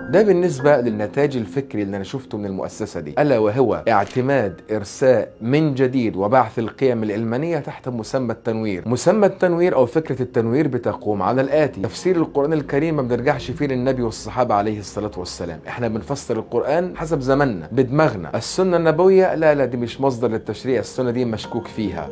ده بالنسبة للنتاج الفكري اللي أنا شفته من المؤسسة دي ألا وهو اعتماد إرساء من جديد وبعث القيم العلمانية تحت مسمى التنوير مسمى التنوير أو فكرة التنوير بتقوم على الآتي تفسير القرآن الكريم ما بنرجعش فيه للنبي والصحابة عليه الصلاة والسلام احنا بنفسر القرآن حسب زماننا بدماغنا السنة النبوية لا لا دي مش مصدر للتشريع السنة دي مشكوك فيها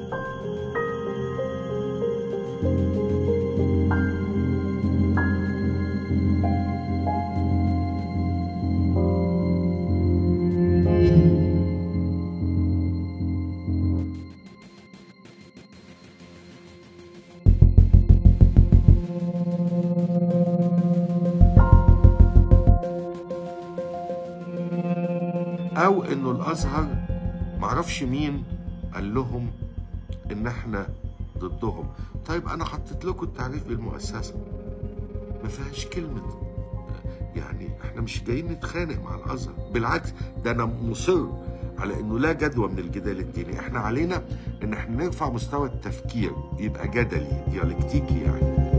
او انه الازهر معرفش مين قال لهم ان احنا ضدهم طيب انا حطيت لكم التعريف بالمؤسسه ما فيهاش كلمه يعني احنا مش جايين نتخانق مع الازهر بالعكس ده انا مصر على انه لا جدوى من الجدال الديني احنا علينا ان احنا نرفع مستوى التفكير يبقى جدلي ديالكتيكي يعني